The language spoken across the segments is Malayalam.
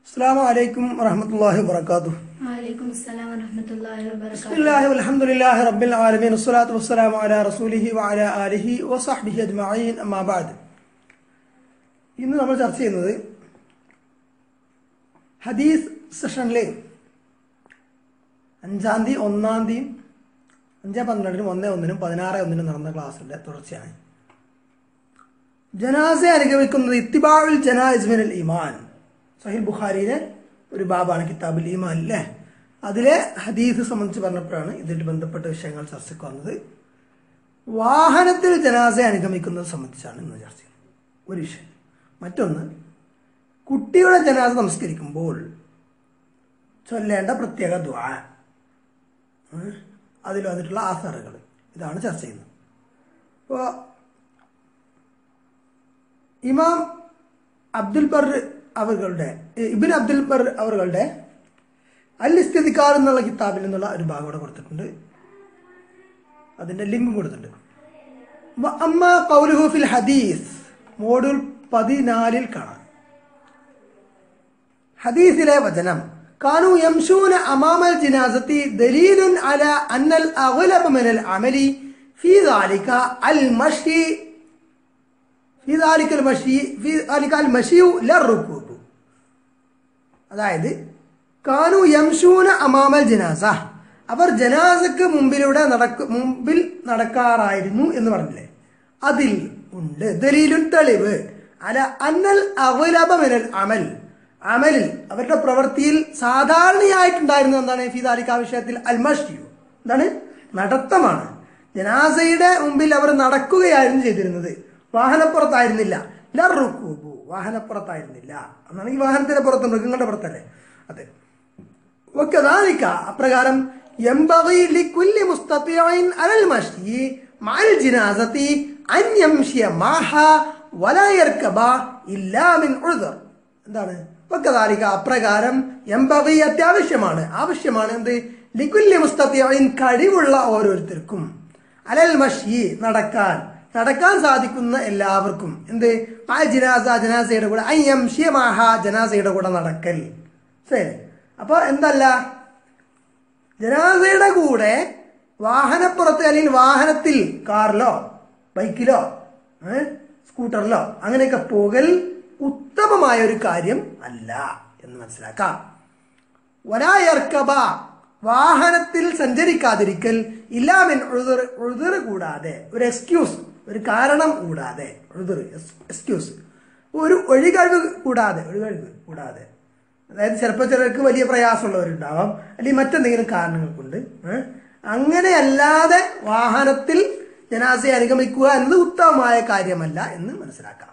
അസ്സാം വലൈക്കും വറഹമത്തല്ലാഹി വാബർക്കാത്തു വലൈക്കും അസ്സലാം വറഹ്മത്തുള്ളാഹി വബറകാതുഹു ബിസ്മില്ലാഹി വൽഹംദുലില്ലാഹി റബ്ബിൽ ആലമീൻ വസ്സലാത്തു വസ്സലാമു അലാ റസൂലിഹി വഅലാ ആലിഹി വസഹ്ബിഹി അജ്മഈൻ അമ്മാ ബഅദ് ഇന്ന് നമ്മൾ ചർച്ച ചെയ്യുന്നത് ഹദീസ് സെഷനിലെ അഞ്ചാം തീയതി ഒന്നാം തീയതി അഞ്ച് പന്ത്രണ്ടിനും ഒന്ന് ഒന്നിനും പതിനാറ് ഒന്നിനും നടന്ന ക്ലാസ്സിന്റെ തുടർച്ചയാണ് ജനാസെ അനുഗമിക്കുന്നത് ഇത്തിബാഉൽ ജനായിസ് മിനൽ ഈമാൻ സഹിൽ ബുഖാരിയിലെ ഒരു ബാബാണ് കിതാബുൽ ഈമാൻ അല്ലേ അതിലെ ഹദീസ് സംബന്ധിച്ച് പറഞ്ഞപ്പോഴാണ് ഇതിൽ ബന്ധപ്പെട്ട വിഷയങ്ങൾ ചർച്ചയ്ക്ക് വന്നത് വാഹനത്തിൽ ജനാസെ അനുഗമിക്കുന്നത് സംബന്ധിച്ചാണ് ഇന്ന് ചർച്ച ചെയ്യുന്നത് ഒരു വിഷയം മറ്റൊന്ന് കുട്ടിയുടെ ജനാസ നമസ്കരിക്കുമ്പോൾ ചൊല്ലേണ്ട പ്രത്യേക ദ്വാ ഏഹ്? അതിൽ വന്നിട്ടുള്ള ആധാറുകൾ ഇതാണ് ചർച്ച ചെയ്യുന്നത് അപ്പോൾ ഇമാം അബ്ദുൽ ബർ അവരുടെ ഇബിൻ അബ്ദുൽ ബർ അവരുടെ അൽ ഇസ്തിദിക്കാർ എന്നുള്ള കിതാബിൽ നിന്നുള്ള ഒരു ഭാഗം ഇവിടെ കൊടുത്തിട്ടുണ്ട് അതിന്റെ ലിങ്ക് കൊടുത്തിട്ടുണ്ട് വ അമ്മ ഖൗലുഹു ഫിൽ ഹദീസ് മോഡുൽ പതിനാലിൽ കാണാം ഹദീസിലെ വചനം കാനു യംശൂന അമാമൽ ജിനാസത്തി ദലീലുൻ അല അന്നൽ അഗ്ലബ മിനൽ അമലി ഫീ ദാലിക അൽ മഷി ഫീ ദാലിക അൽ മഷി ഫീ ദാലിക അൽ മഷിയു ലറുകൂബ് അതായത് കാനു യംശൂന അമാമൽ ജനാസ അവർ ജനാസക്ക് മുമ്പിലൂടെ നടക്കു മുമ്പിൽ നടക്കാറായിരുന്നു എന്ന് പറഞ്ഞില്ലേ അതിൽ ഉണ്ട് ദലീലുൻ തെളിവ് അല അന്നൽ അവലബ മിനൽ അമൽ അമലിൽ അവരുടെ പ്രവൃത്തിയിൽ സാധാരണയായിട്ടുണ്ടായിരുന്നു എന്താണ് ഫിദാലിക്ക വിഷയത്തിൽ അൽമഷിയു എന്താണ് നടത്തമാണ് ജനാസയുടെ മുമ്പിൽ അവർ നടക്കുകയായിരുന്നു ചെയ്തിരുന്നത് വാഹനപ്പുറത്തായിരുന്നില്ല ലറുക്കൂബു വാഹനപ്പുറത്തായിരുന്നില്ല എന്നാണെങ്കിൽ വാഹനത്തിന്റെ പുറത്ത് മൃഗങ്ങളുടെ പുറത്തല്ലേ അതെ وكذلك അപ്രകാരം ينبغي لكل مستطيع على المشي مع الجنازة أن يمشي معها ولا يركب إلا من عذر എന്താണ് വക്കതാലിക അപ്രകാരം എംബവി അത്യാവശ്യമാണ് ആവശ്യമാണ് എന്ത് ലിക്കുല്യ മുസ്തത്തിയൻ കഴിവുള്ള ഓരോരുത്തർക്കും അലൽ മഷി നടക്കാൻ നടക്കാൻ സാധിക്കുന്ന എല്ലാവർക്കും എന്ത് ആ ജനാസ ജനാസയുടെ കൂടെ ഐ എം ഷിയമാഹ ജനാസയുടെ കൂടെ നടക്കൽ ശരി അപ്പൊ എന്തല്ല ജനാസയുടെ കൂടെ വാഹനപ്പുറത്ത് അല്ലെങ്കിൽ വാഹനത്തിൽ കാറിലോ ബൈക്കിലോ ഏ, സ്കൂട്ടറിലോ അങ്ങനെയൊക്കെ പോകൽ ഉത്തമമായ ഒരു കാര്യം അല്ല എന്ന് മനസ്സിലാക്കാം ഒരായർക്കബ വാഹനത്തിൽ സഞ്ചരിക്കാതിരിക്കൽ ഇല്ലാമിൻ ഉഴുതർ ഉഴുതർ കൂടാതെ ഒരു എക്സ്ക്യൂസ് ഒരു കാരണം കൂടാതെ ഉഴുതർ എക്സ്ക്യൂസ് ഒരു ഒഴികഴിവ് കൂടാതെ ഒഴികഴിവ് കൂടാതെ അതായത് ചിലപ്പോൾ ചിലർക്ക് വലിയ പ്രയാസമുള്ളവരുണ്ടാവാം അല്ലെങ്കിൽ മറ്റെന്തെങ്കിലും കാരണങ്ങൾ കൊണ്ട് ഏഹ്? അങ്ങനെയല്ലാതെ വാഹനത്തിൽ ജനാസയെ അനുഗമിക്കുക എന്നത് ഉത്തമമായ കാര്യമല്ല എന്ന് മനസ്സിലാക്കാം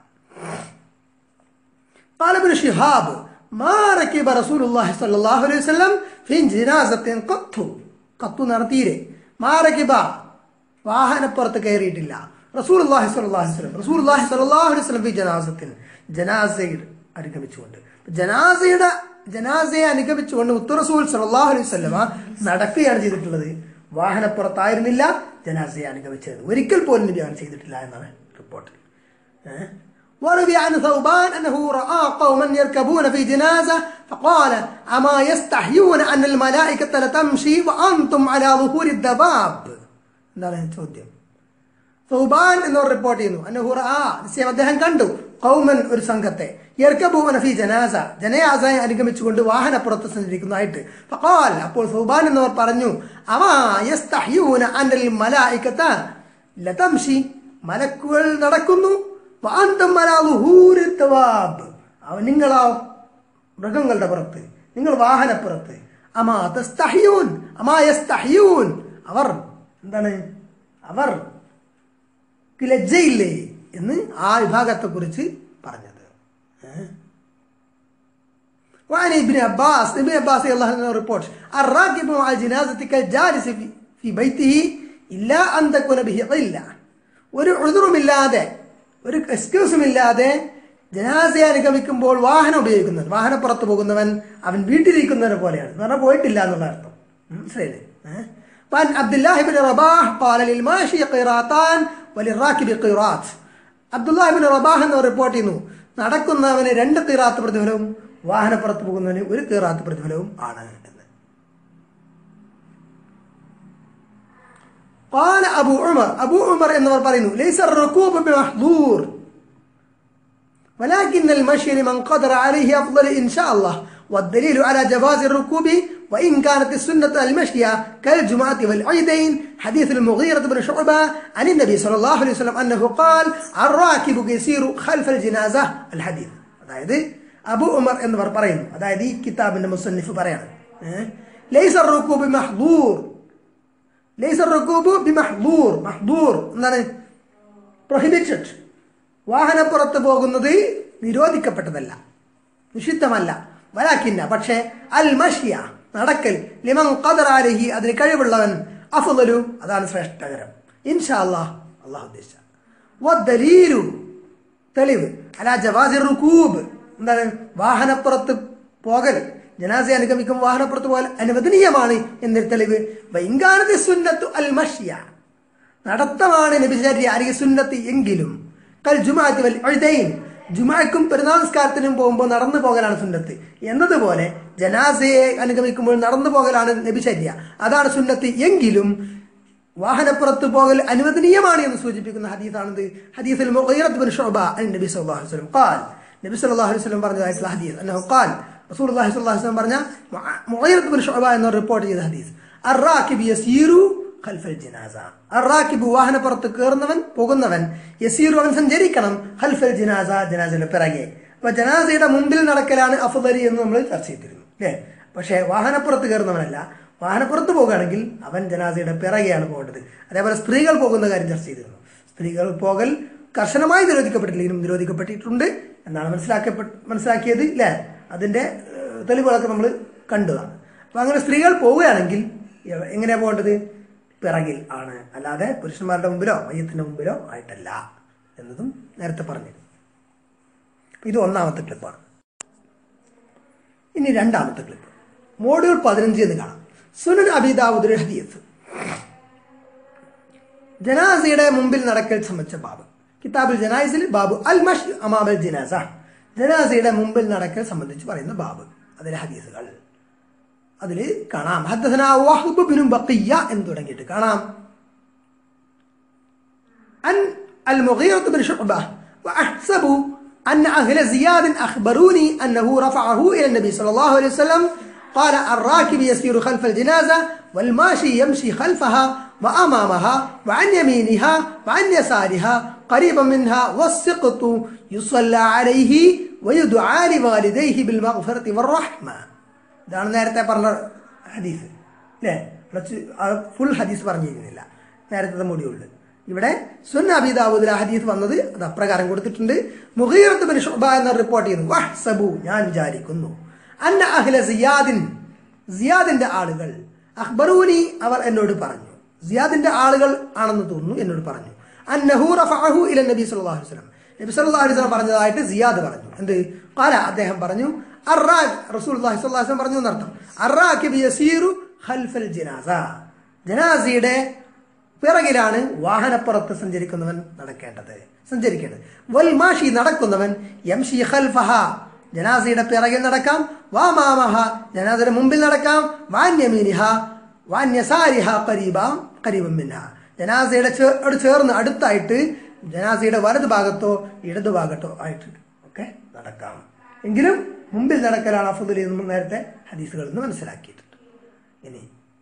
قال ابن شهاب ما ركب رسول الله صلى الله عليه وسلم في جنازة قط قط നടത്തിയിരെ മാ റക്കിബ വാഹനപ്പുറത്ത് കയറിയിട്ടില്ല റസൂൽ അള്ളാഹി സ്വല്ലല്ലാഹു അലൈഹി വസല്ലം റസൂൽ അള്ളാഹി സ്വല്ലല്ലാഹു അലൈഹി വസല്ലം ഫി ജനാസത്തിൽ ജനാസയിൽ അനുഗമിച്ചുകൊണ്ട് ജനാസയുടെ ജനാസയെ അനുഗമിച്ചുകൊണ്ട് മുത്തുറസൂൽ സല്ലല്ലാഹു അലൈഹി വസല്ലമ നടക്കുകയാണ് ചെയ്തിട്ടുള്ളത് വാഹനപ്പുറത്തായിരുന്നില്ല ജനാസയെ അനുഗമിച്ചത് ഒരിക്കൽ പോലും നബി അങ്ങനെ ചെയ്തിട്ടില്ല എന്നാണ് റിപ്പോർട്ട് ഏഹ്? وروي عن ثوبان أنه رأى قوما يركبون في جنازة فقال أما يستحيون أن الملائكة لتمشي وأنتم على ظهور الدباب എന്താണ് ചോദ്യം സൗബാൻ എന്നവർ റിപ്പോർട്ട് ചെയ്യുന്നു അന്നഹുറ ആ നിശ്ചയം അദ്ദേഹം കണ്ടു കൗമൻ ഒരു സംഘത്തെ യർക്കബൂവന ഫി ജനാസ ജനയാസയെ അനുഗമിച്ചുകൊണ്ട് വാഹനപ്പുറത്ത് സഞ്ചരിക്കുന്നതായിട്ട് ഫഖാൽ അപ്പോൾ സൗബാൻ എന്നവർ പറഞ്ഞു അമാ യസ്തഹ്യൂന അന്നൽ മലായികത ലതംഷി മലക്കുകൾ നടക്കുന്നു വാന്തം അലാ ളുഹൂരി തവാബ് അവ നിങ്ങളോ മൃഗങ്ങളുടെ പുറത്ത് നിങ്ങൾ വാഹനപ്പുറത്ത് അമാ തസ്തഹ്യൂൻ അമാ യസ്തഹ്യൂൻ അവർ എന്താണ് അവർ ക്ക് ലജ്ജയില്ലേ എന്ന് ആ വിഭാഗത്തെ കുറിച്ച് പറഞ്ഞത് ഏഹ്? وعن ابن عباس ابن عباس رضي الله عنه ريبورت الراكب مع الجنازة كالجالس في, في بيته إلا أن تكون به علة ഒരു ഉഴുതുറുമില്ലാതെ ഒരു എക്സ്ക്യൂസും ഇല്ലാതെ ജനാസയെ അനുഗമിക്കുമ്പോൾ വാഹനം ഉപയോഗിക്കുന്നവൻ വാഹനപ്പുറത്ത് പോകുന്നവൻ അവൻ വീട്ടിലിരിക്കുന്നവനെ പോലെയാണ് എന്ന് പറഞ്ഞാൽ പോയിട്ടില്ല എന്നുള്ള അർത്ഥം മനസ്സിലായില്ലേ ഏഹ്? وعن عبد الله بن رباح قال للماشي قيراطان وللراكب قيراط അബ്ദുല്ലാഹിബിൻ റബാഹ് എന്ന് റിപ്പോർട്ട് ചെയ്യുന്നു നടക്കുന്നവന് രണ്ട് കിറാത്ത് പ്രതിഫലവും വാഹനപ്പുറത്ത് പോകുന്നതിന് ഒരു കീറാത്ത് പ്രതിഫലവും ആണ് എന്ന് قال أبو عمر أبو عمر എന്നവർ പറയുന്നു ليس الركوب بمحظور ولكن المشي لمن قدر عليه أفضل إن شاء الله والدليل على جواز الركوب وإن كانت السنة المشي كالجمعة والعيدين حديث المغيرة بن شعبة عن النبي صلى الله عليه وسلم أنه قال الراكب يسير خلف الجنازة الحديث അതായത് അബു ഉമർ എന്നിവർ പറയുന്നു അതായത് ഈ കിതാബിന്റെ മുസന്നിഫ് പറയാണ് ലൈസർ റുക്കൂബ് മഹ്ദൂർ ലൈസർ റുക്കൂബ് ബി മഹ്ദൂർ മഹ്ദൂർ എന്താണ് പ്രൊഹിബിറ്റഡ് വാഹനപ്പുറത്ത് പോകുന്നത് നിരോധിക്കപ്പെട്ടതല്ല നിഷിദ്ധമല്ല വലാക്കിന്ന പക്ഷേ അൽ മഷിയ നടക്കൽ ലിമൻ ഖദർ അലഹി അതിന് കഴിവുള്ളവൻ അഫ്ദലു അതാണ് ശ്രേഷ്ഠകരം ഇൻഷാ അല്ലാഹ് അള്ളാഹു ഉദ്ദേശിച്ച വദ്ദലീലു തെളിവ് അല ജവാസി റുക്കൂബ് എന്താണ് വാഹനപ്പുറത്ത് പോകൽ ജനാസെ അനുഗമിക്കും വാഹനപ്പുറത്ത് പോകൽ അനുവദനീയമാണ് എന്നൊരു തെളിവ് വൈങ്കാനതി സുന്നത്തു അൽ മഷിയ നടത്തമാണ് നബിചര്യ അല്ലെങ്കിൽ സുന്നത്ത് എങ്കിലും കൽ ജുമാഅത്ത് വൽ ഉഴ്ദൈൻ ജുമാക്കും പെരുന്നാൾ നിസ്കാരത്തിനും പോകുമ്പോൾ നടന്നു പോകലാണ് സുന്നത്ത് എന്നതുപോലെ ജനാസയെ അനുഗമിക്കുമ്പോൾ നടന്നു പോകലാണ് നബിചര്യ അതാണ് സുന്നത്ത് എങ്കിലും വാഹനപ്പുറത്ത് പോകൽ അനുവദനീയമാണ് എന്ന് സൂചിപ്പിക്കുന്ന ഹദീസാണിത് ഹദീസിൽ മുഗീറത്ത് ബിൻ ശുഅബ അൻ നബി സല്ലല്ലാഹു അലൈഹി വസല്ലം ഖാൽ നബി സല്ലല്ലാഹു അലൈഹി വസല്ലം പറഞ്ഞതായിട്ടുള്ള ഹദീസ് അന്നഹു ഖാൽ റസൂലുള്ളാഹി സ്വല്ലല്ലാഹു അലൈഹി വസല്ലം പറഞ്ഞ മുഗീറത്ത് ബിൻ ശുഅബ എന്ന റിപ്പോർട്ട് ചെയ്ത ഹദീസ് അർറാകിബ് യസീറു ഖൽഫൽ ജനാസ അറാക്കിബ് വാഹനപ്പുറത്ത് കയറുന്നവൻ പോകുന്നവൻ യസീറു അവൻ സഞ്ചരിക്കണം ഖൽഫൽ ജനാസ ജനാസയുടെ പിറകെ അപ്പൊ ജനാസയുടെ മുമ്പിൽ നടക്കലാണ് അഫദലി എന്ന് നമ്മൾ ചർച്ച ചെയ്തിരുന്നു അല്ലേ പക്ഷേ വാഹനപ്പുറത്ത് കയറുന്നവനല്ല വാഹനപ്പുറത്ത് പോകുകയാണെങ്കിൽ അവൻ ജനാസയുടെ പിറകെയാണ് പോകേണ്ടത് അതേപോലെ സ്ത്രീകൾ പോകുന്ന കാര്യം ചർച്ച ചെയ്തിരുന്നു സ്ത്രീകൾ പോകൽ കർശനമായി നിരോധിക്കപ്പെട്ടില്ലെങ്കിലും നിരോധിക്കപ്പെട്ടിട്ടുണ്ട് എന്നാണ് മനസ്സിലാക്കപ്പെട്ട മനസ്സിലാക്കിയത് അല്ലേ അതിന്റെ ഏഹ്, തെളിവുകളൊക്കെ നമ്മൾ കണ്ടതാണ് അപ്പൊ അങ്ങനെ സ്ത്രീകൾ പോവുകയാണെങ്കിൽ എ- എങ്ങനെയാ പോകേണ്ടത് പിറകിൽ ആണ് അല്ലാതെ പുരുഷന്മാരുടെ മുമ്പിലോ മയ്യത്തിന്റെ മുമ്പിലോ ആയിട്ടല്ല എന്നതും നേരത്തെ പറഞ്ഞു ഇത് ഒന്നാമത്തെ ക്ലിപ്പാണ് ഇനി രണ്ടാമത്തെ ക്ലിപ്പ് മോഡ്യൂൾ പതിനഞ്ച് എന്ന് കാണാം സുനൻ അബിദാവുദ്ദുൽ ഹദീസ് ജനാസയുടെ മുമ്പിൽ നടക്കൽ സംബന്ധിച്ച ബാബ് കിതാബുൽ ജനാസിൽ ബാബു അൽ മഷ് അമാമൽ ജനാസ ജനാസയുടെ മുമ്പിൽ നടക്കൽ സംബന്ധിച്ച് പറയുന്ന ബാബ് അതിലെ ഹദീസുകൾ അതിൽ കാണാം ഹദ്ദസന വഹ്ബ് ബിൻ ബഖിയ എന്ന് തുടങ്ങിയിട്ട് കാണാം عن المغيرة بن شعبة وأحسب أن أهل زياد أخبروني أنه رفعه إلى النبي صلى الله عليه وسلم قال الراكب يسير خلف الجنازة والماشي يمشي خلفها وأمامها وعن يمينها وعن يسارها قريبا منها والسقط يصلى عليه ويدعى لوالديه بالمغفرة والرحمة ഇതാണ് നേരത്തെ പറഞ്ഞ ഹദീസ് അല്ലേ ഫുൾ ഹദീസ് പറഞ്ഞിരുന്നില്ല നേരത്തെ മൊഡ്യൂളിൽ ഇവിടെ സുന്ന അബിദാബുദിൽ ഹദീസ് വന്നത് അത് അപ്രകാരം കൊടുത്തിട്ടുണ്ട് മുഹീറത്ത് ബിൻ ഷുബ എന്ന റിപ്പോർട്ട് ചെയ്യുന്നു വഹ്സബു ഞാൻ വിചാരിക്കുന്നു അന്ന അഹ്ല സിയാദിൻ സിയാദിന്റെ ആളുകൾ അഖ്ബറൂനി അവർ എന്നോട് പറഞ്ഞു സിയാദിന്റെ ആളുകൾ ആണെന്ന് തോന്നുന്നു എന്നോട് പറഞ്ഞു അന്നഹു റഫഅഹു ഇല നബി സല്ലല്ലാഹു അലൈഹി വസല്ലം നബി സല്ലല്ലാഹു അലൈഹി വസല്ലം പറഞ്ഞതായിട്ട് സിയാദ് പറഞ്ഞു എന്ത് ഖാല അദ്ദേഹം പറഞ്ഞു അറാഖ് റസൂലുള്ളാഹി സ്വല്ലല്ലാഹു അലൈഹി വസല്ലം പറഞ്ഞു എന്നർത്ഥം അറാഖിബ് യസീറു ഖൽഫൽ ജനാസ ജനാസയുടെ പിറകിലാണ് വാഹനപ്പുറത്ത് സഞ്ചരിക്കുന്നവൻ നടക്കേണ്ടത് സഞ്ചരിക്കേണ്ടത് വൽമാഷി നടക്കുന്നവൻ യംഷി ഖൽഫഹ ജനാസയുടെ പിറകിൽ നടക്കാം വാമാമഹ ജനാസയുടെ മുമ്പിൽ നടക്കാം വാന്യമീനിഹ വാന്യസാരിഹ കരീബ കരീബം മിൻഹ ജനാസയുടെ ചേ- യോട് ചേർന്ന് അടുത്തായിട്ട് ജനാസയുടെ വലത് ഭാഗത്തോ ഇടതു ഭാഗത്തോ ആയിട്ട് ഒക്കെ നടക്കാം എങ്കിലും മുമ്പിൽ നടക്കലാണ് അഫുദലി എന്ന് നമ്മൾ നേരത്തെ ഹദീസുകളിൽ നിന്ന് മനസ്സിലാക്കിയിട്ടുണ്ട് ഇനി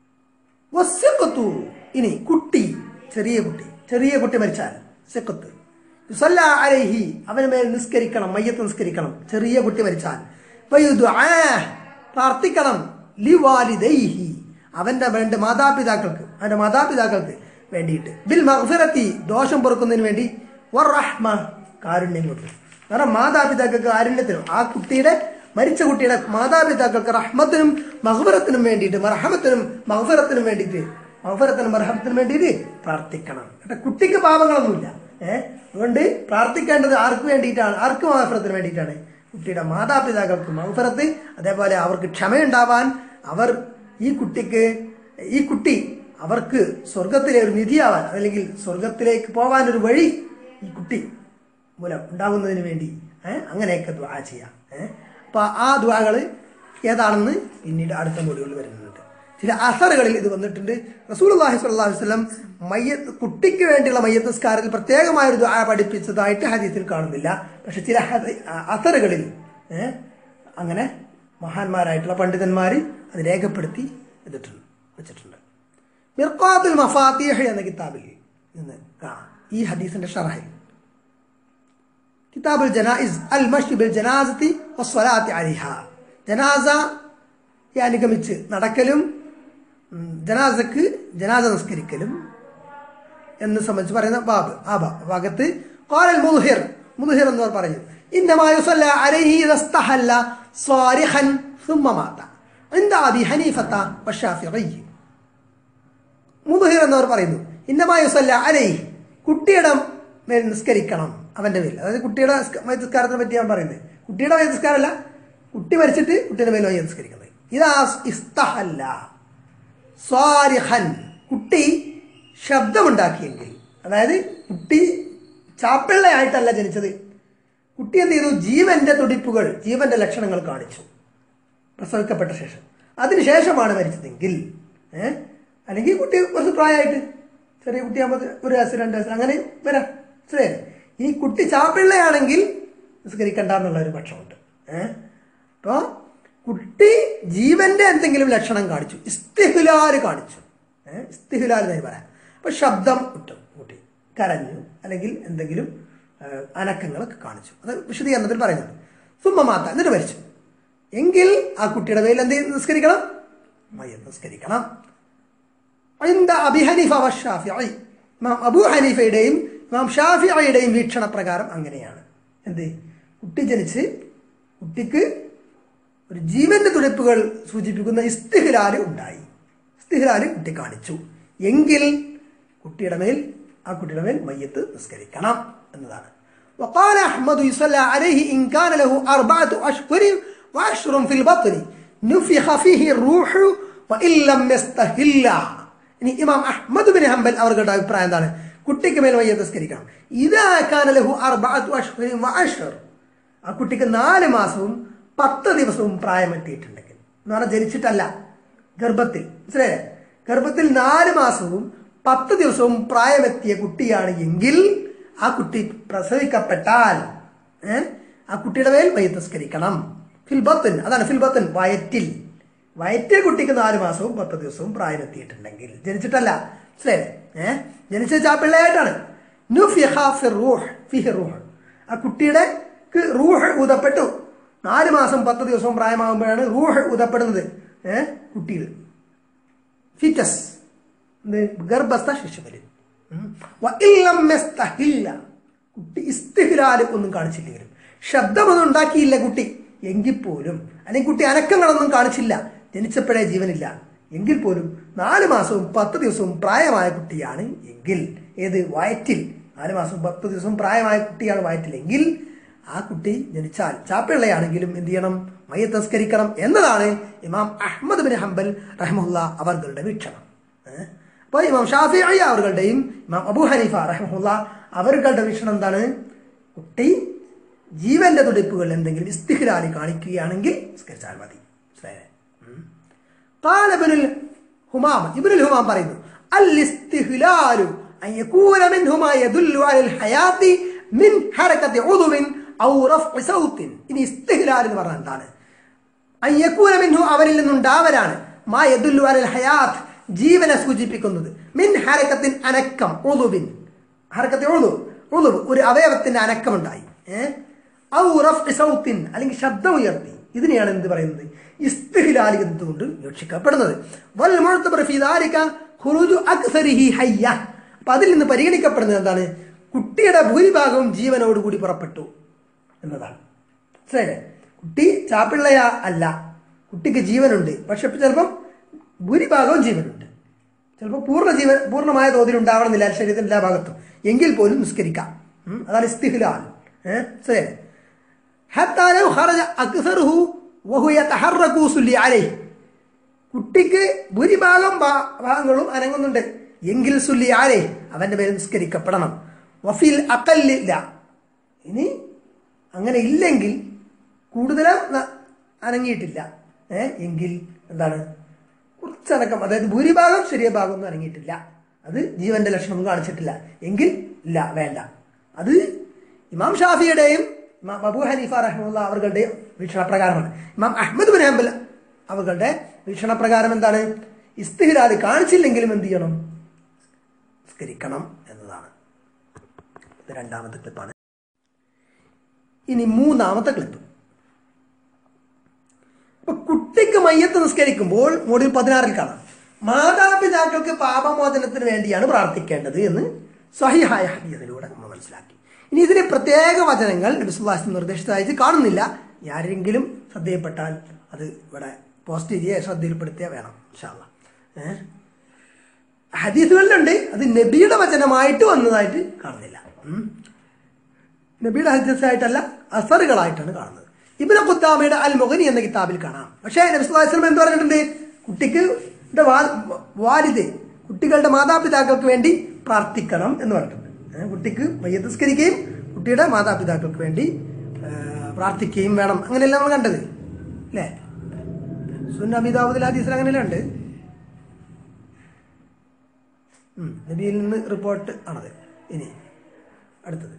വസ്സഖത്തു. ഇനി കുട്ടി ചെറിയ കുട്ടി ചെറിയ കുട്ടി മരിച്ചാൽ സെക്കത്ത് യുസല്ല അലൈഹി അവന് മേൽ നിസ്കരിക്കണം മയ്യത്ത് നിസ്കരിക്കണം ചെറിയ കുട്ടി മരിച്ചാൽ വയുദുആ. പ്രാർത്ഥിക്കണം ലിവാലിദൈഹി അവന്റെ വേണ്ട മാതാപിതാക്കൾക്ക് അവന്റെ മാതാപിതാക്കൾക്ക് വേണ്ടിയിട്ട് ബിൽ മഗ്ഫിറത്തി ദോഷം പൊറുക്കുന്നതിന് വേണ്ടി വറഹ്മ കാരുണ്യം കൊണ്ട് കാരണം മാതാപിതാക്കൾക്ക് കാരുണ്യത്തിനും ആ കുട്ടിയുടെ മരിച്ച കുട്ടിയുടെ മാതാപിതാക്കൾക്ക് റഹ്മത്തിനും മഹ്ഫറത്തിനും വേണ്ടിയിട്ട് മർഹമത്തിനും മഹ്ഫറത്തിനും വേണ്ടിയിട്ട് മഹ്ഫറത്തിനും മർഹമത്തിനും വേണ്ടിയിട്ട് പ്രാർത്ഥിക്കണം കേട്ടോ കുട്ടിക്ക് പാപങ്ങളൊന്നുമില്ല ഏഹ് അതുകൊണ്ട് പ്രാർത്ഥിക്കേണ്ടത് ആർക്ക് വേണ്ടിയിട്ടാണ് ആർക്ക് മഹഫറത്തിന് വേണ്ടിയിട്ടാണ് കുട്ടിയുടെ മാതാപിതാക്കൾക്ക് മഹഫറത്ത് അതേപോലെ അവർക്ക് ക്ഷമയുണ്ടാവാൻ അവർ ഈ കുട്ടിക്ക് ഈ കുട്ടി അവർക്ക് സ്വർഗത്തിലെ ഒരു നിധിയാവാൻ അല്ലെങ്കിൽ സ്വർഗത്തിലേക്ക് പോവാൻ ഒരു വഴി ഈ കുട്ടി മൂലം ഉണ്ടാകുന്നതിന് വേണ്ടി ഏഹ് അങ്ങനെയൊക്കെ ദ്വാ ചെയ്യാം ഏഹ് അപ്പോൾ ആ ദുആകൾ ഏതാണെന്ന് പിന്നീട് അടുത്ത മൊഴികളിൽ വരുന്നുണ്ട് ചില അസറുകളിൽ ഇത് വന്നിട്ടുണ്ട് റസൂലുള്ളാഹി സ്വല്ലല്ലാഹു അലൈഹി വസല്ലം മയ്യത്ത് കുട്ടിക്ക് വേണ്ടിയുള്ള മയ്യത്ത് നിസ്കാരത്തിൽ പ്രത്യേകമായ ഒരു ദുആ പഠിപ്പിച്ചതായിട്ട് ഹദീസിൽ കാണുന്നില്ല പക്ഷെ ചില ഹദ- അസറുകളിൽ ഏ, അങ്ങനെ മഹാന്മാരായിട്ടുള്ള പണ്ഡിതന്മാർ അത് രേഖപ്പെടുത്തി ഇതിട്ടുണ്ട് വെച്ചിട്ടുണ്ട് മിർക്കാത്തുൽ മഫാത്തിഹ് എന്ന കിതാബിൽ നിന്ന് കാണാം ഈ ഹദീസിന്റെ ഷറഹിൽ കിതാബുൽ ജനായിസ് അൽ മഷി ബിൽ ജനാസത്തി വസ്വലാത്തി അലിഹ ജനാസ അനുഗമിച്ച് നടക്കലും ഉം, ജനാസക്ക് ജനാസ നിസ്കരിക്കലും എന്ന് സംബന്ധിച്ച് പറയുന്ന ബാബ് ആ ബാ ഭാഗത്ത് ഖാലൽ മുദ്ഹിർ മുദ്ഹിർ എന്ന് പറഞ്ഞു ഇന്നമാ യുസല്ല അലൈഹി ഇദാ ഇസ്തഹല്ല സാരിഖൻ ثم مات عند അബി ഹനീഫത്ത വശാഫിഈ മുദ്ഹിർ എന്നവർ പറയുന്നു ഇന്നമാ യുസല്ല അലൈഹി കുട്ടിയുടെ മേൽ നിസ്കരിക്കണം അവന്റെ മേൽ അതായത് കുട്ടിയുടെ നിസ്ക- നിസ്കാരത്തിനെ പറ്റി ഞാൻ പറയുന്നത് കുട്ടിയുടെ മേൽ നിസ്കാരമല്ല കുട്ടി മരിച്ചിട്ട് കുട്ടിയുടെ മേൽ വയ്യ നിസ്കരിക്കുന്നത് ഇതാ ഇസ്തഹല്ല സ്വാരിഹൻ കുട്ടി ശബ്ദമുണ്ടാക്കിയെങ്കിൽ അതായത് കുട്ടി ചാപ്പിള്ളയായിട്ടല്ല ജനിച്ചത് കുട്ടി എന്ത് ചെയ്തു ജീവന്റെ തുടിപ്പുകൾ ജീവന്റെ ലക്ഷണങ്ങൾ കാണിച്ചു പ്രസവിക്കപ്പെട്ട ശേഷം അതിനുശേഷമാണ് മരിച്ചതെങ്കിൽ ഏഹ് അല്ലെങ്കിൽ കുട്ടി കുറച്ച് പ്രായമായിട്ട് ചെറിയ കുട്ടിയാകുമ്പോൾ ഒരു വയസ്സ് രണ്ട് വയസ്സ് അങ്ങനെ വരാം ശരി ഈ കുട്ടി ചാപ്പിള്ളയാണെങ്കിൽ നിസ്കരിക്കണ്ട എന്നുള്ള ഒരു പക്ഷമുണ്ട് ഏഹ് അപ്പോൾ കുട്ടി ജീവന്റെ എന്തെങ്കിലും ലക്ഷണം കാണിച്ചു ഇസ്തിഹുലാല് കാണിച്ചു ഏഹ് ഇസ്തിഹുലാൽ എന്ന് പറയാം അപ്പൊ ശബ്ദം ഇട്ടു കുട്ടി കരഞ്ഞു അല്ലെങ്കിൽ എന്തെങ്കിലും ഏഹ്, അനക്കങ്ങളൊക്കെ കാണിച്ചു അത് വിശദീകരണത്തിൽ പറയുന്നുണ്ട് സുമ്മമാത്ത എന്നിട്ട് മരിച്ചു എങ്കിൽ ആ കുട്ടിയുടെ പേരിൽ എന്ത് ചെയ്ത് നിസ്കരിക്കണം മയ്യത്ത് നിസ്കരിക്കണം عند അബി ഹനീഫ വഷാഫിഈ ഇമാം അബൂ ഹനീഫയുടെയും ഇമാം ഷാഫിയുടെയും വീക്ഷണ പ്രകാരം അങ്ങനെയാണ് എന്ത് കുട്ടി ജനിച്ച് കുട്ടിക്ക് ഒരു ജീവന്റെ തുടിപ്പുകൾ സൂചിപ്പിക്കുന്ന ഇസ്തിഹ്ലാല് ഉണ്ടായി ഇസ്തിഹ്ലാല് കുട്ടി കാണിച്ചു എങ്കിൽ കുട്ടിയുടെ മേൽ ആ കുട്ടിയുടെ മേൽ മയ്യത്ത് നിസ്കരിക്കണം എന്നതാണ് وقال أحمد يصلى عليه إن كان له أربعة أشهر وعشر في البطن نفخ فيه الروح وإن لم يستهل ഇനി ഇമാം അഹ്മദ് ബിൻ ഹംബൽ അവരുടെ അഭിപ്രായം എന്താണ് കുട്ടിക്ക് മേൽ മയ്യത്ത് നിസ്കരിക്കണം ഇതാക്കാൻ ലഹു അർബഅത്തു അശ്ഹുരിൻ വഅശ്ർ ആ കുട്ടിക്ക് നാല് മാസവും പത്ത് ദിവസവും പ്രായമെത്തിയിട്ടുണ്ടെങ്കിൽ എന്ന് പറഞ്ഞാൽ ജനിച്ചിട്ടല്ല ഗർഭത്തിൽ മനസ്സിലായേ ഗർഭത്തിൽ നാല് മാസവും പത്ത് ദിവസവും പ്രായമെത്തിയ കുട്ടിയാണ് എങ്കിൽ ആ കുട്ടി പ്രസവിക്കപ്പെട്ടാൽ ഏ, ആ കുട്ടിയുടെ മേൽ മയ്യത്ത് നിസ്കരിക്കണം ഫിൽബത്തൻ അതാണ് ഫിൽബത്തൻ വയറ്റിൽ വയറ്റിൽ കുട്ടിക്ക് നാല് മാസവും പത്ത് ദിവസവും പ്രായമെത്തിയിട്ടുണ്ടെങ്കിൽ ജനിച്ചിട്ടല്ല മനസ്സിലായേ ഏഹ് ജനിച്ച ചാപ്പിള്ളയായിട്ടാണ് നുഫിഹ ഫിർ റൂഹ് ഫിഹി റൂഹ് ആ കുട്ടിയുടെ ക്ക് റൂഹ് ഊതപ്പെട്ടു നാല് മാസം പത്ത് ദിവസവും പ്രായമാകുമ്പോഴാണ് റൂഹ് ഊതപ്പെടുന്നത് ഏഹ് കുട്ടിയിൽ ഫിറ്റസ് എന്ത് ഗർഭസ്ഥ ശിശുവിൽ ഉം. വഇല്ലം യസ്തഹില്ല. കുട്ടി ഇസ്തിഹ്ലാല് ഒന്നും കാണിച്ചില്ലെങ്കിലും ശബ്ദമൊന്നും ഉണ്ടാക്കിയില്ല കുട്ടി എങ്കിൽ പോലും അല്ലെങ്കിൽ കുട്ടി അനക്കങ്ങളൊന്നും കാണിച്ചില്ല ജനിച്ചപ്പോഴേ ജീവനില്ല എങ്കിൽ പോലും നാല് മാസവും പത്ത് ദിവസവും പ്രായമായ കുട്ടിയാണ് എങ്കിൽ ഏത് വയറ്റിൽ നാല് മാസവും പത്ത് ദിവസവും പ്രായമായ കുട്ടിയാണ് വയറ്റിലെങ്കിൽ ആ കുട്ടി ജനിച്ചാൽ ചാപ്പിള്ളയാണെങ്കിലും എന്ത് ചെയ്യണം മയ്യത്ത് തസ്കരിക്കണം എന്നതാണ് ഇമാം അഹമ്മദ് ബിൻ ഹംബൽ റഹ്മുല്ല അവരുടെ വീക്ഷണം ഏഹ്? അപ്പോൾ ഇമാം ഷാഫി അവരുടെയും ഇമാം അബു ഹനീഫ റഹ്മുല്ല അവരുടെ വീക്ഷണം എന്താണ് കുട്ടി ജീവന്റെ തുടിപ്പുകൾ എന്തെങ്കിലും ഇസ്തിഹ്ലാലി കാണിക്കുകയാണെങ്കിൽ നിസ്കരിച്ചാൽ മതി മനസ്സിലായില്ലേ? ഉം. قال ابن الهمام ابن الهمام പറയുന്നു الاستهلال أن يكون منه ما يدل على الحياة من حركة عضو أو رفع صوت ഇനി ഇസ്തിഹ്ലാൽ എന്ന് പറഞ്ഞാൽ എന്താണ് അയ്യക്കൂന മിൻഹു അവരിൽ നിന്നുണ്ടാവലാണ് മാ യദുല്ലു അലൽ ഹയാത്ത് ജീവനെ സൂചിപ്പിക്കുന്നത് മിൻ ഹരക്കത്തിൻ അനക്കം ഉളുബിൻ ഹരക്കത്തിൽ ഉളു ഉളുബ് ഒരു അവയവത്തിന്റെ അനക്കമുണ്ടായി ഏഹ് ഔ റഫ്ഇ സൗത്തിൻ അല്ലെങ്കിൽ ശബ്ദം ഉയർത്തി ഇതിനെയാണ് എന്ത് പറയുന്നത് ഇസ്തിഹ്ലാലി എന്നതുകൊണ്ട് വീക്ഷിക്കപ്പെടുന്നത് വൽ മുഅ്തബർ ഫീ ദാലിക ഖുറൂജു അക്സരിഹി ഹയ്യ അപ്പൊ അതിൽ നിന്ന് പരിഗണിക്കപ്പെടുന്നത് എന്താണ് കുട്ടിയുടെ ഭൂരിഭാഗവും ജീവനോടുകൂടി പുറപ്പെട്ടു എന്നതാണ് മനസ്സിലായില്ലേ കുട്ടി ചാപ്പിള്ളയ അല്ല കുട്ടിക്ക് ജീവനുണ്ട് പക്ഷെ ഇപ്പൊ ചിലപ്പം ഭൂരിഭാഗവും ജീവനുണ്ട് ചിലപ്പോൾ പൂർണ്ണ ജീവൻ പൂർണ്ണമായ തോതിൽ ഉണ്ടാവണമെന്നില്ല ശരീരത്തിന്റെ എല്ലാ ഭാഗത്തും എങ്കിൽ പോലും നിസ്കരിക്കാം ഉം, അതാണ് ഇസ്തിഹ്ലാൽ ഏഹ് ശരി حتى لو خرج أكثره وهو يتحرك سلي عليه കുട്ടിക്ക് ഭൂരിഭാഗം ഭാ- ഭാഗങ്ങളും അനങ്ങുന്നുണ്ട് എങ്കിൽ സുല്ലി ആരെ അവന്റെ പേര് നിസ്കരിക്കപ്പെടണം വഫിൽ അക്കല്ലില്ല ഇനി അങ്ങനെ ഇല്ലെങ്കിൽ കൂടുതലും ന- അനങ്ങിയിട്ടില്ല ഏ എങ്കിൽ എന്താണ് കുറച്ചടക്കം അതായത് ഭൂരിഭാഗം ശരിയ ഭാഗം ഒന്നും അനങ്ങിയിട്ടില്ല അത് ജീവന്റെ ലക്ഷണം കാണിച്ചിട്ടില്ല എങ്കിൽ ഇല്ല വേണ്ട അത് ഇമാം ഷാഫിയുടെയും ഇമാം അബൂ ഹനീഫ റഹ്മുല്ല അവர்களுടെയും വീക്ഷണപ്രകാരമാണ് ഇമാം അഹമ്മദ് ബിൻ ഹംബൽ അവരുടെ വീക്ഷണപ്രകാരം എന്താണ് ഇസ്തിഹിരാദ് കാണിച്ചില്ലെങ്കിലും എന്ത് ചെയ്യണം നിസ്കരിക്കണം എന്നതാണ് ഇത് രണ്ടാമത്തെ ക്ലിപ്പാണ് ഇനി മൂന്നാമത്തെ ക്ലിപ്പ് ഇപ്പൊ കുട്ടിക്ക് മയ്യത്ത് നിസ്കരിക്കുമ്പോൾ മോഡിൽ പതിനാറിൽ കാണാം മാതാപിതാക്കൾക്ക് പാപമോചനത്തിന് വേണ്ടിയാണ് പ്രാർത്ഥിക്കേണ്ടത് എന്ന് സ്വഹിഹായ ഹദീസിലൂടെ നമ്മൾ മനസ്സിലാക്കി ഇനി ഇതിന് പ്രത്യേക വചനങ്ങൾ നബിസുല്ലാസ് നിർദ്ദേശിച്ചതായിട്ട് കാണുന്നില്ല ആരെങ്കിലും ശ്രദ്ധയിൽപ്പെട്ടാൽ അത് ഇവിടെ പോസ്റ്റ് ചെയ്യുക ശ്രദ്ധയിൽപ്പെടുത്തിയ വേണം ഇൻഷാല്ല ഏഹ് ഹദീസുകളിലുണ്ട് അത് നബിയുടെ വചനമായിട്ട് വന്നതായിട്ട് കാണുന്നില്ല ഉം. നബിയുടെ ഹദീസായിട്ടല്ല അസറുകളായിട്ടാണ് കാണുന്നത് ഇബിന് കുത്താമയുടെ അൽ മുഗനി എന്ന കിതാബിൽ കാണാം പക്ഷേ നബി സ്വല്ലല്ലാഹു അലൈഹി വസല്ലം എന്ത് പറഞ്ഞിട്ടുണ്ട് കുട്ടിക്ക് ന്റെ വാ- വാലിദ് കുട്ടികളുടെ മാതാപിതാക്കൾക്ക് വേണ്ടി പ്രാർത്ഥിക്കണം എന്ന് പറഞ്ഞിട്ടുണ്ട് ഏ, കുട്ടിക്ക് മയ്യത്തസ്കരിക്കുകയും കുട്ടിയുടെ മാതാപിതാക്കൾക്ക് വേണ്ടി ഏ, പ്രാർത്ഥിക്കുകയും വേണം അങ്ങനെയല്ല നമ്മൾ കണ്ടത് അല്ലേ സുന്ന അബിദാബുദ് ഹദീസിൽ അങ്ങനെയല്ല ഉണ്ട് ഉം, നബിയിൽ നിന്ന് റിപ്പോർട്ട് ആണത് ഇനി അടുത്തത്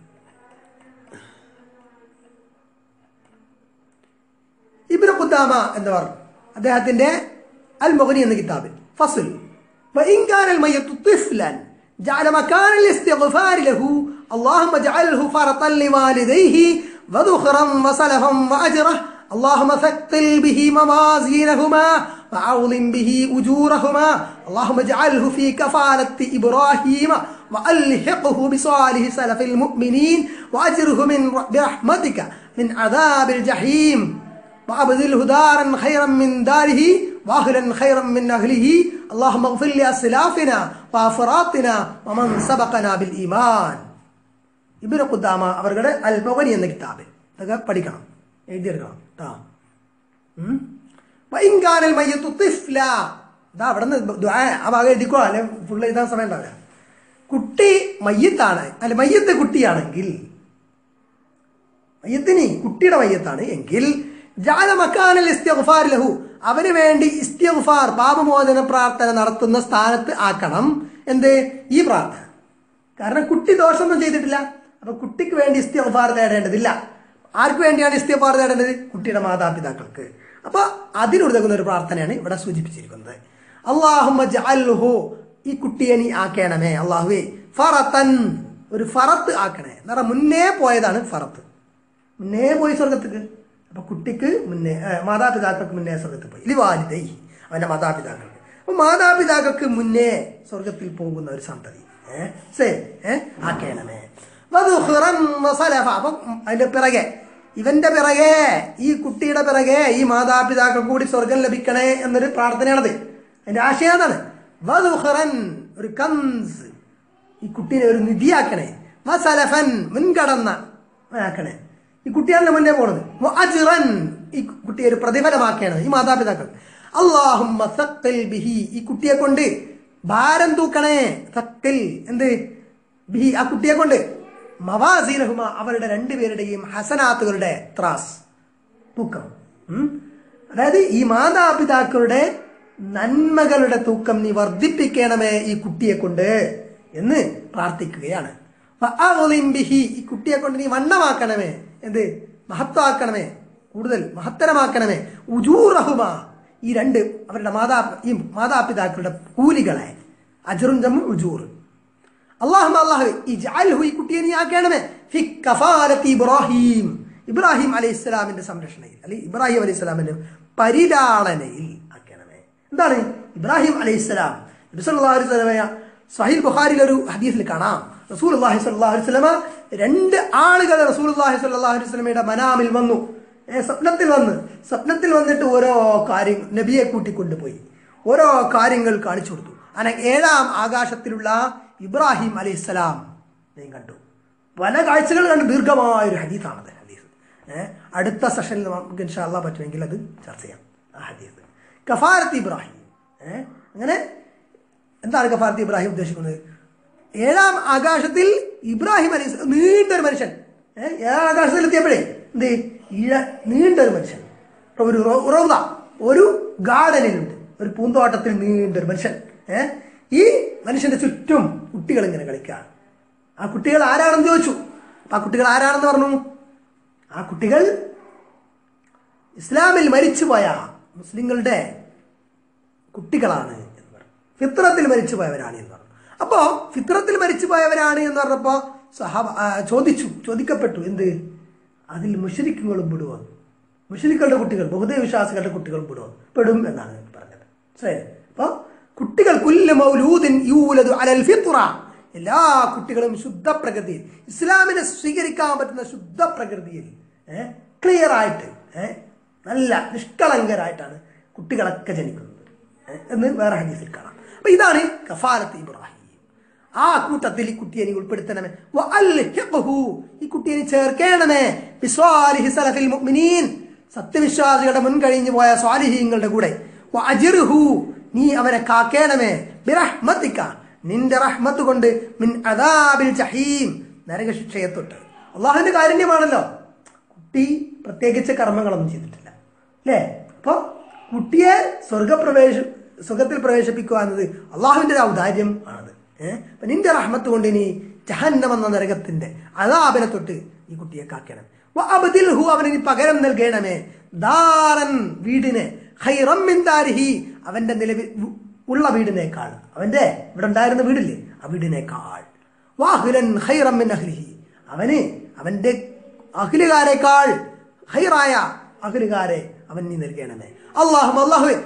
ഇബ്നു ഖുദാമ എന്നവർ അദ്ദേഹത്തിന്റെ അൽ മുഗ്നി എന്ന കിതാബിൽ ഫസുൽ وإن كان الميت طفلا جعل مكان الاستغفار له اللهم اجعله فرطا لوالديه وذخرا وسلفا وأجره اللهم ثقل به موازينهما وعظم به أجورهما اللهم اجعله في كفالة إبراهيم وألحقه بصالح سلف المؤمنين وأجره من برحمتك من عذاب الجحيم وأبدله دارا خيرا من داره وأهلا خيرا من أهله اللهم اغفر لأسلافنا وأفراطنا ومن سبقنا بالإيمان ഇബിന് ഖുദ്ദാമ അവരുടെ അൽമവനി എന്ന കിതാബ് ഇതൊക്കെ പഠിക്കണം എഴുതിയെടുക്കണം കേട്ടോ വൈങ്കാനൽ മയ്യത്തു തിഫ്ല ഇതാ അവിടെ നിന്ന് ആ ഭാഗം എഴുതിക്കോ അല്ലെ ഫുള്ള് എഴുതാൻ സമയം ഉണ്ടാവില്ല കുട്ടി മയ്യത്താണ് അല്ല മയ്യത്ത് കുട്ടിയാണെങ്കിൽ മയ്യത്തിന് കുട്ടിയുടെ മയ്യത്താണ് എങ്കിൽ ജാല മക്കാനൽ ഇസ്തിഗ്ഫാർ ലഹു അവന് വേണ്ടി ഇസ്തിഗ്ഫാർ പാപമോചന പ്രാർത്ഥന നടത്തുന്ന സ്ഥാനത്ത് ആക്കണം എന്ത് ഈ പ്രാർത്ഥന കാരണം കുട്ടി ദോഷമൊന്നും ചെയ്തിട്ടില്ല അപ്പൊ കുട്ടിക്ക് വേണ്ടി ഇസ്തിഗ്ഫാർ തേടേണ്ടതില്ല ആർക്ക് വേണ്ടിയാണ് ഇസ്തിഗ്ഫാർ തേടേണ്ടത് കുട്ടിയുടെ മാതാപിതാക്കൾക്ക് അപ്പൊ അതിനുതകുന്ന ഒരു പ്രാർത്ഥനയാണ് ഇവിടെ സൂചിപ്പിച്ചിരിക്കുന്നത് അള്ളാഹുമ്മ ജഅൽഹു ഈ കുട്ടിയെ നീ ആക്കേണമേ അള്ളാഹുവേ ഫറത്തൻ ഒരു ഫറത്ത് ആക്കണേ എന്ന് പറഞ്ഞാൽ മുന്നേ പോയതാണ് ഫറത്ത് മുന്നേ പോയി സ്വർഗത്തേക്ക് അപ്പൊ കുട്ടിക്ക് മുന്നേ ഏ, മാതാപിതാക്കൾക്ക് മുന്നേ സ്വർഗത്തിൽ പോയി ഇലി വാലിദൈ അവന്റെ മാതാപിതാക്കൾക്ക് അപ്പൊ മാതാപിതാക്കൾക്ക് മുന്നേ സ്വർഗത്തിൽ പോകുന്ന ഒരു സന്തതി ഏഹ് ശരി ഏഹ് ആക്കേണമേ വധുഹുറൻ വസലഫ അപ്പൊ അതിന്റെ പിറകെ ഇവന്റെ പിറകെ ഈ കുട്ടിയുടെ പിറകെ ഈ മാതാപിതാക്കൾക്ക് കൂടി സ്വർഗം ലഭിക്കണേ എന്നൊരു പ്രാർത്ഥനയാണത് അതിന്റെ ആശയം അതാണ് വധുഹുറൻ ഒരു കൻസ് ഈ കുട്ടീനെ ഒരു നിധിയാക്കണേ വസലഫൻ മുൻകടന്ന ആക്കണേ ഈ കുട്ടിയാണല്ലോ മുന്നേ പോണത് അജിറൻ ഈ കുട്ടിയെ ഒരു പ്രതിഫലമാക്കണം ഈ മാതാപിതാക്കൾ അള്ളാഹുമ്മ സക്കൽ ബിഹി ഈ കുട്ടിയെ കൊണ്ട് ഭാരം തൂക്കണേ സക്കൽ എന്ത് ബിഹി ആ കുട്ടിയെ കൊണ്ട് മവാസീനഹുമ അവരുടെ രണ്ടുപേരുടെയും ഹസനാത്തുകളുടെ ത്രാസ് തൂക്കം ഉം? അതായത് ഈ മാതാപിതാക്കളുടെ നന്മകളുടെ തൂക്കം നീ വർദ്ധിപ്പിക്കണമേ ഈ കുട്ടിയെ കൊണ്ട് എന്ന് പ്രാർത്ഥിക്കുകയാണ് ഫഅഗ്ലിം ബിഹി ഈ കുട്ടിയെ കൊണ്ട് നീ വണ്ണമാക്കണമേ എന്ത് മഹത്വമാക്കണമേ കൂടുതൽ മഹത്തരമാക്കണമേ ഉജൂറഹുമ ഈ രണ്ട് അവരുടെ മാതാ ഈ മാതാപിതാക്കളുടെ കൂലികളെ അജറും ജമ്മു ഉജൂർ അള്ളാഹും അള്ളാഹു ഇജ്അൽഹു ഈ കുട്ടിയെ നീ ആക്കണമേ ഫി കഫാലത്തി ഇബ്രാഹിം ഇബ്രാഹിം അലൈഹി ഇസ്ലാമിന്റെ സംരക്ഷണയിൽ അല്ലെങ്കിൽ ഇബ്രാഹിം അലൈഹി ഇസ്ലാമിന്റെ പരിലാളനയിൽ ആക്കണമേ എന്താണ് ഇബ്രാഹിം അലൈഹി ഇസ്ലാം നബിസ്വല്ലാ സഹീൽ ബുഖാരിൽ ഒരു ഹദീസിൽ കാണാം റസൂൽ അള്ളാഹി സ്വല്ലാ വസ്ലമ രണ്ട് ആളുകൾ റസൂൽ അള്ളാഹി സ്വല്ലാ വസ്ലമയുടെ മനാമിൽ വന്നു ഏ, സ്വപ്നത്തിൽ വന്ന് സ്വപ്നത്തിൽ വന്നിട്ട് ഓരോ കാര്യം നബിയെ കൂട്ടിക്കൊണ്ടുപോയി ഓരോ കാര്യങ്ങൾ കാണിച്ചു കൊടുത്തു അങ്ങനെ ഏഴാം ആകാശത്തിലുള്ള ഇബ്രാഹിം അലൈഹിസ്സലാം ഞാൻ കണ്ടു പല കാഴ്ചകൾ കണ്ട് ദീർഘമായ ഒരു ഹദീസാണത് ഹദീസ് ഏഹ് അടുത്ത സെഷനിൽ നമുക്ക് ഇൻഷാല്ല പറ്റുമെങ്കിൽ അത് ചർച്ച ചെയ്യാം ആ ഹദീസ് കഫാരത്ത് ഇബ്രാഹിം ഏഹ് അങ്ങനെ എന്താണ് കഫാരത്ത് ഇബ്രാഹിം ഉദ്ദേശിക്കുന്നത് ഏഴാം ആകാശത്തിൽ ഇബ്രാഹിം അലൈഹി നീണ്ടൊരു മനുഷ്യൻ ഏഹ് ഏഴാം ആകാശത്തിൽ എത്തിയപ്പോഴേ എന്ത് ഇഴ നീണ്ടൊരു മനുഷ്യൻ ഒരു റോ- റൗദ ഒരു ഗാർഡനിലുണ്ട് ഒരു പൂന്തോട്ടത്തിൽ നീണ്ട ഒരു മനുഷ്യൻ ഏ ഈ മനുഷ്യന്റെ ചുറ്റും കുട്ടികൾ ഇങ്ങനെ കളിക്കുകയാണ് ആ കുട്ടികൾ ആരാണെന്ന് ചോദിച്ചു അപ്പൊ ആ കുട്ടികൾ ആരാണെന്ന് പറഞ്ഞു ആ കുട്ടികൾ ഇസ്ലാമിൽ മരിച്ചുപോയ മുസ്ലിങ്ങളുടെ കുട്ടികളാണ് എന്ന് പറഞ്ഞു ഫിത്രത്തിൽ മരിച്ചു പോയവരാണ് എന്ന് പറഞ്ഞു അപ്പോ ഫിത്രത്തിൽ മരിച്ചു പോയവരാണ് എന്ന് പറഞ്ഞപ്പോ സഹാബ ആ, ചോദിച്ചു ചോദിക്കപ്പെട്ടു എന്ത് അതിൽ മുഷരിക്കുകളും പെടുവോ മുഷരിക്കളുടെ കുട്ടികൾ ബഹുദൈവ വിശ്വാസികളുടെ കുട്ടികളും പെടുവോ പെടും എന്നാണ് പറഞ്ഞത് മനസ്സിലായത് അപ്പൊ കുട്ടികൾ കുല്ല് മൗലൂദിൻ യൂലദു അലൽ ഫിത്ര എല്ലാ കുട്ടികളും ശുദ്ധ പ്രകൃതിയിൽ ഇസ്ലാമിനെ സ്വീകരിക്കാൻ പറ്റുന്ന ശുദ്ധ പ്രകൃതിയിൽ ക്ലിയർ ആയിട്ട് ഏ, നല്ല നിഷ്കളങ്കരായിട്ടാണ് കുട്ടികളൊക്കെ ജനിക്കുന്നത് ഏ, എന്ന് വേറെ ഹദീസിൽ കാണാം അപ്പൊ ഇതാണ് കഫാലത്ത് ഇബ്രാഹിം ആ കൂട്ടത്തിൽ ഈ കുട്ടിയെ നീ ഉൾപ്പെടുത്തണമേ വഅൽഹിഖ്ഹു. ഈ കുട്ടിയെ നീ ചേർക്കണമേ ബിസ്വാലിഹി സലഫിൽ മുഅ്മിനീൻ സത്യവിശ്വാസികളുടെ മുൻകഴിഞ്ഞു പോയ സ്വാലിഹീങ്ങളുടെ കൂടെ വഅജിർഹു. നീ അവനെ കാക്കേണമേ ബിറഹ്മത്തിക്ക നിന്റെ റഹ്മത്ത് കൊണ്ട് മിൻ അദാബിൽ ജഹീം നരകശിക്ഷയെ തൊട്ട് അള്ളാഹുവിന്റെ കാരുണ്യമാണല്ലോ കുട്ടി പ്രത്യേകിച്ച് കർമ്മങ്ങളൊന്നും ചെയ്തിട്ടില്ല അല്ലേ അപ്പൊ കുട്ടിയെ സ്വർഗപ്രവേശ സ്വർഗത്തിൽ പ്രവേശിപ്പിക്കുക എന്നത് അള്ളാഹുവിന്റെ ഒരു ഔദാര്യം ആണത് ഏഹ് അപ്പൊ നിന്റെ റഹ്മത്ത് കൊണ്ട് ഇനി ജഹന്നം എന്ന നരകത്തിന്റെ അതാബിനെ തൊട്ട് ഈ കുട്ടിയെ കാക്കണം വഅബ്ദിൽഹു അവന് ഇനി പകരം നൽകണമേ ദാറൻ വീടിനെ ഖൈറം മിൻ ദാരിഹി അവന്റെ നിലവിൽ ഉള്ള വീടിനേക്കാൾ അവന്റെ ഇവിടെ ഉണ്ടായിരുന്ന വീടില്ലേ ആ വീടിനേക്കാൾ വാഹുലൻ ഖൈറം മിൻ അഹ്ലിഹി അവന് അവന്റെ അഖിലുകാരെക്കാൾ ഹൈറായ അഖിലുകാരെ അവൻ നീ നൽകണമേ അള്ളാഹു അള്ളാഹു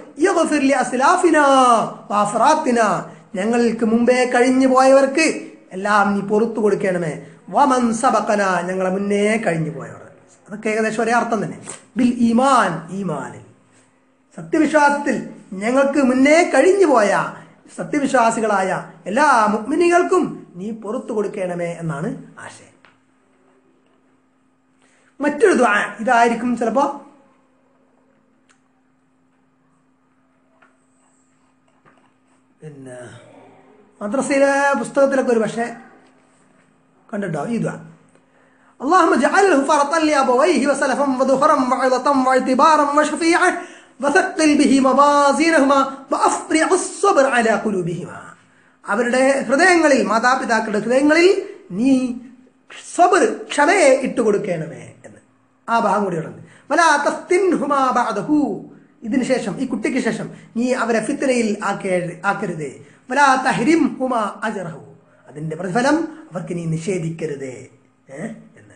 ഞങ്ങൾക്ക് മുമ്പേ കഴിഞ്ഞു പോയവർക്ക് എല്ലാം നീ പൊറത്തു കൊടുക്കണമേ വമൻ സബക്കന ഞങ്ങളെ മുന്നേ കഴിഞ്ഞു പോയവർ അതൊക്കെ ഏകദേശം ഒരേ അർത്ഥം തന്നെ ബിൽ ഈമാൻ ഈമാനിൽ സത്യവിശ്വാസത്തിൽ ഞങ്ങൾക്ക് മുന്നേ കഴിഞ്ഞു പോയ സത്യവിശ്വാസികളായ എല്ലാ മുഗ്മിനികൾക്കും നീ പുറത്തു കൊടുക്കണമേ എന്നാണ് ആശയം മറ്റൊരു ദ്വാ ഇതായിരിക്കും ചിലപ്പോ പിന്നെ മദ്രസയിലെ പുസ്തകത്തിലൊക്കെ ഒരു പക്ഷേ കണ്ടിട്ടോ ഈ ദ്വാ اللهم اجعله فرطا لأبويه وسلفا وذخرا وعظة واعتبارا وشفيعا وثقل به موازينهما وأفرع الصبر على قلوبهما അവരുടെ ഹൃദയങ്ങളിൽ മാതാപിതാക്കളുടെ ഹൃദയങ്ങളിൽ നീ സബർ ക്ഷമയെ ഇട്ടുകൊടുക്കണമേ എന്ന് ആ ഭാഗം കൂടി ഉണ്ട് വലാ തഫ്തിൻഹുമാ ബഅദഹു ഇതിന് ശേഷം ഈ കുട്ടിക്ക് ശേഷം നീ അവരെ ഫിത്തനയിൽ ആക്കേ ആക്കരുതേ വലാ തഹ്രിം ഹുമാ അജറഹു അതിന്റെ പ്രതിഫലം അവർക്ക് നീ നിഷേധിക്കരുതേ ഏ? എന്ന്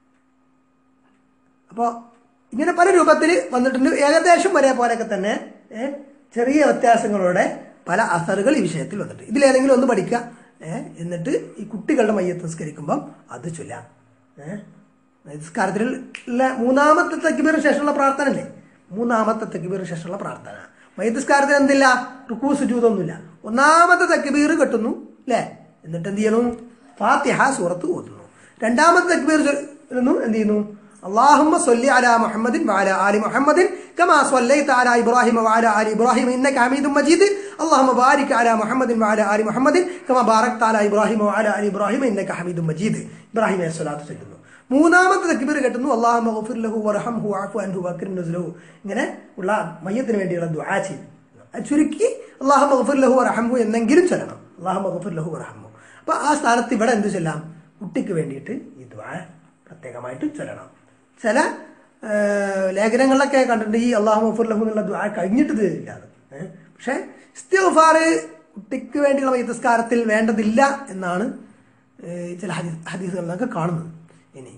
അപ്പോ ഇങ്ങനെ പല രൂപത്തിൽ വന്നിട്ടുണ്ട് ഏകദേശം ഒരേ പോലെയൊക്കെ തന്നെ ഏ, ചെറിയ വ്യത്യാസങ്ങളോടെ പല അസറുകൾ ഈ വിഷയത്തിൽ വന്നിട്ടുണ്ട് ഇതിലേതെങ്കിലും ഒന്ന് പഠിക്കുക ഏ, എന്നിട്ട് ഈ കുട്ടികളുടെ മയ്യത്ത് നിസ്കരിക്കുമ്പം അത് ചൊല്ലാം ഏഹ് നിസ്കാരത്തിലുള്ള മൂന്നാമത്തെ തക്കിബീറിന് ശേഷമുള്ള പ്രാർത്ഥന അല്ലേ മൂന്നാമത്തെ തക്കിബീറിന് ശേഷമുള്ള പ്രാർത്ഥന മയ്യത്തിസ്കാരത്തിൽ എന്തില്ല റുക്കൂ സുജൂതൊന്നുമില്ല ഒന്നാമത്തെ തക്കിബീർ കെട്ടുന്നു അല്ലേ എന്നിട്ട് എന്ത് ചെയ്യണം ഫാത്തിഹ സൂറത്ത് ഓതുന്നു രണ്ടാമത്തെ തക്ബീർ ചൊല്ലുന്നു എന്ത് ചെയ്യുന്നു اللهم صل على محمد وعلى آل محمد كما صليت على إبراهيم وعلى آل إبراهيم إنك حميد مجيد اللهم بارك على محمد وعلى آل محمد كما باركت على إبراهيم وعلى آل إبراهيم إنك حميد مجيد إبراهيم عليه الصلاة والسلام മൂന്നാമത്തെ തക്ബീർ കെട്ടുന്നു അള്ളാഹു മഗ്ഫിർ ലഹു വറഹംഹു വഅഫു അൻഹു വക്രിം നുസ്ലഹു ഇങ്ങനെ ഉള്ള മയ്യത്തിന് വേണ്ടിയുള്ള ദുആ ചെയ്യും അത് ചുരുക്കി അള്ളാഹു മഗ്ഫിർ ലഹു വറഹംഹു എന്നെങ്കിലും ചൊല്ലണം അള്ളാഹു മഗ്ഫിർ ലഹു വറഹംഹു അപ്പൊ ആ സ്ഥാനത്ത് ഇവിടെ എന്ത് ചൊല്ലാം കുട്ടിക്ക് വേണ്ടിയിട്ട് ഈ ദുആ പ്രത്യേകമായിട്ട് ചൊല്ലണം ചില ആ, ലേഖനങ്ങളിലൊക്കെ കണ്ടിട്ടുണ്ട് ഈ അള്ളാഹു മഗ്ഫിർ ലഹു എന്നുള്ള ദുആ കഴിഞ്ഞിട്ട് ഇത് ഇല്ല അത് ഏ? പക്ഷേ ഇസ്തിഗ്ഫാർ കുട്ടിക്ക് വേണ്ടിയുള്ള മയ്യത്തസ്കാരത്തിൽ വേണ്ടതില്ല എന്നാണ് ഏ, ചില ഹദീസ് ഹദീസുകളിലൊക്കെ കാണുന്നത് ഇനി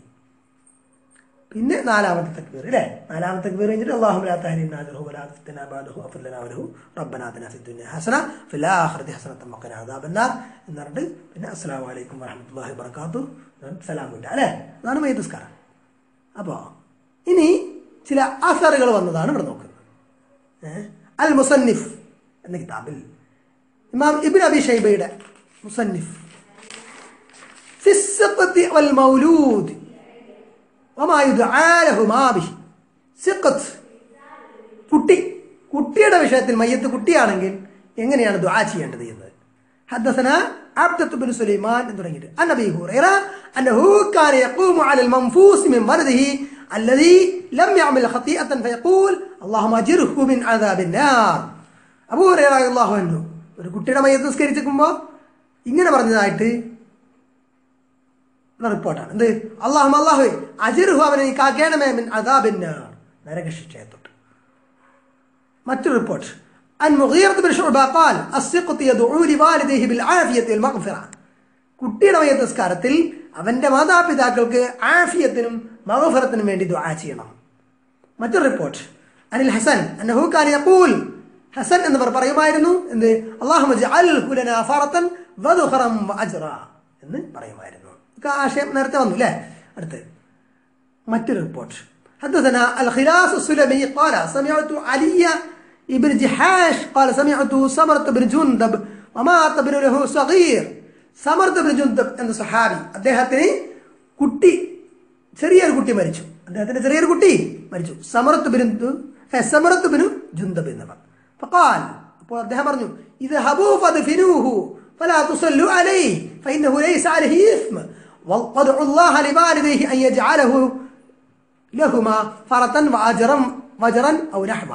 പിന്നെ നാലാമത്തെ തക്ബീർ അല്ലേ നാലാമത്തെ തക്ബീർ കഴിഞ്ഞിട്ട് അല്ലാഹു ലാ തഹരിംനാ അജ്റഹു വലാ തഫ്തിനാ ബഅദഹു വഗ്ഫിർ ലനാ വലഹു റബ്ബനാ ആതിനാ ഫിദ് ദുനിയ ഹസന ഫിൽ ആഖിറതി ഹസനത്തൻ വഖിനാ അദാബന്നാർ എന്ന് പറഞ്ഞിട്ട് പിന്നെ അസ്സലാമു അലൈക്കും വറഹ്മത്തുള്ളാഹി വബറകാതുഹു സലാം ഇല്ല അല്ലേ അതാണ് മയ്യത്തസ്കാരം അപ്പോൾ ഇനി ചില അസറുകൾ വന്നതാണ് ഇവിടെ നോക്കുന്നത് ഏ? അൽ മുസന്നിഫ് എന്ന കിതാബിൽ ഇമാം ഇബ്ൻ അബി ഷൈബയുടെ മുസന്നിഫ് في السقط والمولود وما يدعى لهما به സിഖത്ത് കുട്ടി കുട്ടിയുടെ വിഷയത്തിൽ മയ്യത്ത് കുട്ടിയാണെങ്കിൽ എങ്ങനെയാണ് ദുആ ചെയ്യേണ്ടത് എന്ന് حدثنا عبدة بن سليمان എന്ന് തുടങ്ങിയിട്ട് عن ابي هريره انه كان يقوم على المنفوس من ولده الذي لم يعمل خطيئة فيقول اللهم أجره من عذاب النار അബൂ ഹുറൈറ റളിയല്ലാഹു അൻഹു ഒരു കുട്ടിയുടെ മയ്യത്ത് നിസ്കരിച്ചിരിക്കുമ്പോൾ ഇങ്ങനെ പറഞ്ഞതായിട്ട് ഉള്ള റിപ്പോർട്ടാണ് എന്ത് അള്ളാഹു അള്ളാഹു അജിർഹു അവനെ നീ കാക്കേണമേ മിൻ അദാബിന്നാർ നരകശിക്ഷയെ തൊട്ട് മറ്റൊരു റിപ്പോർട്ട് عن مغيرة بن شعبة قال السقط يدعو لوالديه بالعافية والمغفرة കുട്ടിയുടെ മയ്യത്ത് നിസ്കാരത്തിൽ അവന്റെ മാതാപിതാക്കൾക്ക് ആഫിയത്തിനും മഗഫറത്തിനും വേണ്ടി ദുആ ചെയ്യണം മറ്റൊരു റിപ്പോർട്ട് അനിൽ ഹസൻ അന്നഹു കാന യഖൂൽ ഹസൻ എന്നിവർ പറയുമായിരുന്നു എന്ത് അല്ലാഹുമ്മ ജഅൽഹു ലനാ ഫറതൻ വദുഖറൻ വഅജ്റ എന്ന് പറയുമായിരുന്നു ഇതൊക്കെ ആശയം നേരത്തെ വന്നു അല്ലേ അടുത്ത് മറ്റൊരു റിപ്പോർട്ട് حدثنا الخلاص السلمي قال سمعت علي بن جحاش قال سمعت سمرة بن جندب ومات ابن له صغير സമർത്ത് ബിൻ ജുന്ദബ് എന്ന സഹാബി അദ്ദേഹത്തിന് കുട്ടി ചെറിയൊരു കുട്ടി മരിച്ചു അദ്ദേഹത്തിന്റെ ചെറിയൊരു കുട്ടി മരിച്ചു സമറത്ത് ബിൻ സമറത്ത് ബിനു ജുന്ദബ് എന്നവർ فقال അപ്പോൾ അദ്ദേഹം പറഞ്ഞു ഇത് ഹബൂ فدفنوه فلا تصلوا عليه فإنه ليس عليه إثم وادعوا الله لوالديه أن يجعله لهما فرة وأجرا وجرا أو نحوه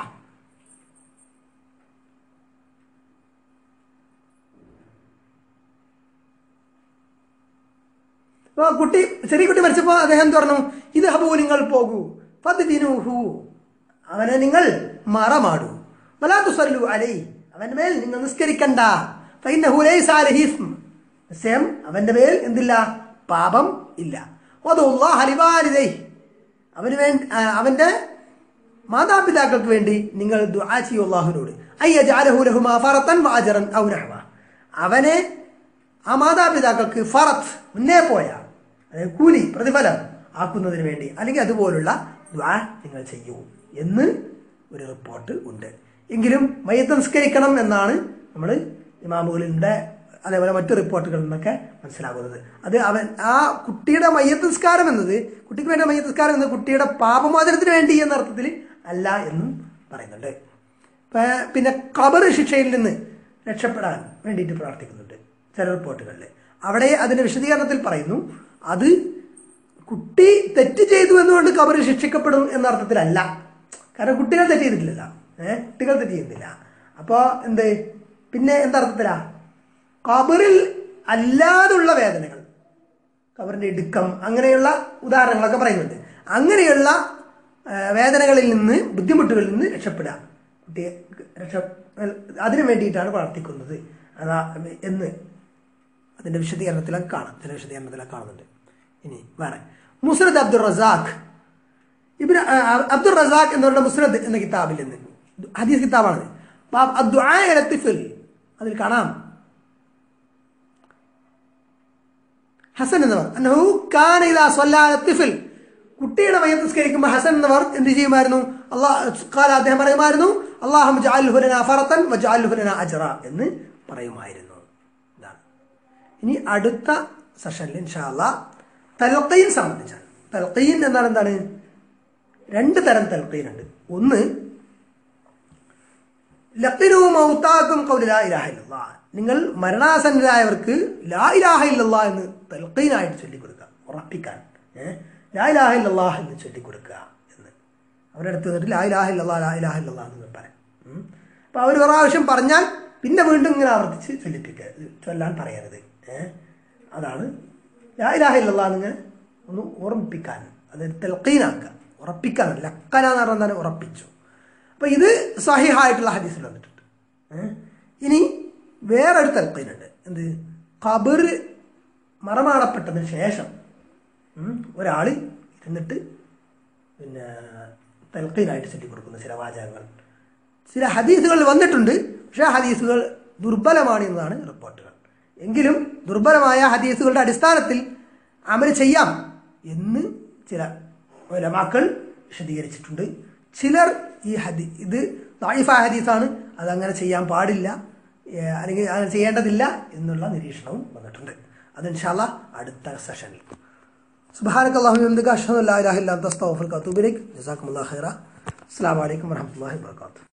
അപ്പൊ കുട്ടി ചെറിയ കുട്ടി മരിച്ചപ്പോ അദ്ദേഹം എന്ത് പറഞ്ഞു ഇത് ഹബു നിങ്ങൾ പോകൂ ഫദ്ബിനുഹു അവനെ നിങ്ങൾ മറമാടൂ വലാത്തു സല്ലു അലൈ അവന്റെ മേൽ നിങ്ങൾ നിസ്കരിക്കണ്ട ഫൈനഹു ലൈസ അലൈഹി ഇസ്ം നിശ്ചയം അവന്റെ മേൽ എന്തില്ല പാപം ഇല്ല വദുല്ലാഹ ലിവാലിദൈഹി അവന് വേണ്ടി ആ, അവന്റെ മാതാപിതാക്കൾക്ക് വേണ്ടി നിങ്ങൾ ദുആ ചെയ്യൂ അല്ലാഹുവിനോട് അയ്യജഅലഹു ലഹുമാ ഫറതൻ വഅജ്റൻ ഔ നഹ്വ അവനെ ആ മാതാപിതാക്കൾക്ക് ഫറത്ത് മുന്നേ പോയ അതായത് കൂലി പ്രതിഫലം ആക്കുന്നതിന് വേണ്ടി അല്ലെങ്കിൽ അതുപോലുള്ള ദ്വാ നിങ്ങൾ ചെയ്യൂ എന്ന് ഒരു റിപ്പോർട്ട് ഉണ്ട് എങ്കിലും മയ്യത്ത് നിസ്കരിക്കണം എന്നാണ് നമ്മൾ ഇമാമുകളിൻ്റെ അതേപോലെ മറ്റു റിപ്പോർട്ടുകളിൽ നിന്നൊക്കെ മനസ്സിലാകുന്നത് അത് അവൻ ആ കുട്ടിയുടെ മയ്യത്ത് നിസ്കാരം എന്നത് കുട്ടിക്ക് വേണ്ട മയ്യത്ത് നിസ്കാരം എന്നത് കുട്ടിയുടെ പാപമോചനത്തിന് വേണ്ടി എന്ന അർത്ഥത്തിൽ അല്ല എന്നും പറയുന്നുണ്ട് പ- പിന്നെ ഖബർ ശിക്ഷയിൽ നിന്ന് രക്ഷപ്പെടാൻ വേണ്ടിയിട്ട് പ്രാർത്ഥിക്കുന്നുണ്ട് ചില റിപ്പോർട്ടുകളിൽ അവിടെ അതിന്റെ വിശദീകരണത്തിൽ പറയുന്നു അത് കുട്ടി തെറ്റ് ചെയ്തു എന്നുകൊണ്ട് ഖബർ ശിക്ഷിക്കപ്പെടും എന്ന അർത്ഥത്തിലല്ല കാരണം കുട്ടികൾ തെറ്റ് ചെയ്തിട്ടില്ലല്ലോ ഏഹ് കുട്ടികൾ തെറ്റ് ചെയ്യുന്നില്ല അപ്പോൾ എന്ത് പിന്നെ എന്തർത്ഥത്തിലാ ഖബറിൽ അല്ലാതുള്ള വേദനകൾ കബറിന്റെ ഇടുക്കം അങ്ങനെയുള്ള ഉദാഹരണങ്ങളൊക്കെ പറയുന്നുണ്ട് അങ്ങനെയുള്ള ആ, വേദനകളിൽ നിന്ന് ബുദ്ധിമുട്ടുകളിൽ നിന്ന് രക്ഷപ്പെടുക കുട്ടിയെ രക്ഷ അതിനു വേണ്ടിയിട്ടാണ് പ്രാർത്ഥിക്കുന്നത് അതാ എന്ന് അതിന്റെ വിശദീകരണത്തിലൊക്കെ കാണാം ചില വിശദീകരണത്തിലൊക്കെ കാണുന്നുണ്ട് ഇനി വേറെ മുസ്രദ് അബ്ദുൾ റസാഖ് ഇബിന് അബ്ദുൾ റസാഖ് എന്നവരുടെ മുസ്രദ് എന്ന കിതാബിൽ നിന്ന് ഹദീസ് കിതാബാണ് ബാബ് അദ്ദുആ ഇല തിഫ്ൽ. അതിൽ കാണാം ഹസൻ എന്നവർ അന്നഹു കാന ഇദാ സ്വല്ലാ അല തിഫ്ൽ. കുട്ടിയുടെ മയ്യത്ത് നിസ്കരിക്കുമ്പോൾ ഹസൻ എന്നവർ എന്ത് ചെയ്യുമായിരുന്നു അള്ളാഹ് കാല അദ്ദേഹം പറയുമായിരുന്നു അള്ളാഹു ജഅൽഹുലന ഫറത്തൻ വജഅൽഹുലന അജ്റ എന്ന് പറയുമായിരുന്നു ഇതാണ് ഇനി അടുത്ത സെഷനിൽ ഇൻഷാല്ല തൽക്കീൻ സംബന്ധിച്ചാണ് തൽക്കീൻ എന്താണ് എന്താണ് രണ്ട് തരം തൽക്കീൻ ഉണ്ട് ഒന്ന് ലഖിനു മൗതാക്കും ഖൗലി ലാ ഇലാഹ ഇല്ലല്ലാഹ് നിങ്ങൾ മരണാസന്നരായവർക്ക് ലാ ഇലാഹ ഇല്ലല്ലാഹ് എന്ന് തൽക്കീനായിട്ട് ചൊല്ലിക്കൊടുക്കുക ഉറപ്പിക്കാൻ ഏഹ് ലാ ഇലാഹ ഇല്ലല്ലാഹ് എന്ന് ചൊല്ലിക്കൊടുക്കുക എന്ന് അവരുടെ അടുത്ത് നിന്നിട്ട് ലാ ഇലാഹ ഇല്ലല്ലാഹ് ലാ ഇലാഹ ഇല്ലല്ലാഹ് എന്ന് പറയാം ഉം. അപ്പൊ അവർ ഒരു പ്രാവശ്യം പറഞ്ഞാൽ പിന്നെ വീണ്ടും ഇങ്ങനെ ആവർത്തിച്ച് ചൊല്ലിപ്പിക്കുക ചൊല്ലാൻ പറയരുത് ഏഹ് അതാണ് ലാ ഇലാഹ ഇല്ലല്ലാഹ് എന്നിങ്ങനെ ഒന്ന് ഓർമ്മിപ്പിക്കാൻ അത് തെൽക്കീനാക്കുക ഉറപ്പിക്കാൻ ലക്കന എന്ന് പറഞ്ഞാൽ എന്താണ് ഉറപ്പിച്ചു അപ്പൊ ഇത് സഹിഹായിട്ടുള്ള ഹദീസിൽ വന്നിട്ടുണ്ട് ഏഹ്? ഇനി വേറൊരു തൽക്കീനുണ്ട് എന്ത് ഖബർ മറമാടപ്പെട്ടതിന് ശേഷം ഉം, ഒരാള് ഇരുന്നിട്ട് പിന്നെ തൽക്കീനായിട്ട് ചൊല്ലി കൊടുക്കുന്ന ചില വാചകങ്ങൾ ചില ഹദീസുകൾ വന്നിട്ടുണ്ട് പക്ഷേ ആ ഹദീസുകൾ ദുർബലമാണ് എന്നതാണ് റിപ്പോർട്ടുകൾ എങ്കിലും ദുർബലമായ ഹദീസുകളുടെ അടിസ്ഥാനത്തിൽ അമൽ ചെയ്യാം എന്ന് ചില ഒലമാക്കൾ വിശദീകരിച്ചിട്ടുണ്ട് ചിലർ ഈ ഹദി ഇത് ദായിഫ ഹദീസാണ് അതങ്ങനെ ചെയ്യാൻ പാടില്ല ഏ, അല്ലെങ്കിൽ അങ്ങനെ ചെയ്യേണ്ടതില്ല എന്നുള്ള നിരീക്ഷണവും വന്നിട്ടുണ്ട് അത് ഇൻഷാല്ല അടുത്ത സെഷനിൽ سبحانك اللهم وبحمدك اشهد ان لا اله الا انت استغفرك واتوب اليك جزاكم الله خيرا السلام عليكم ورحمه الله وبركاته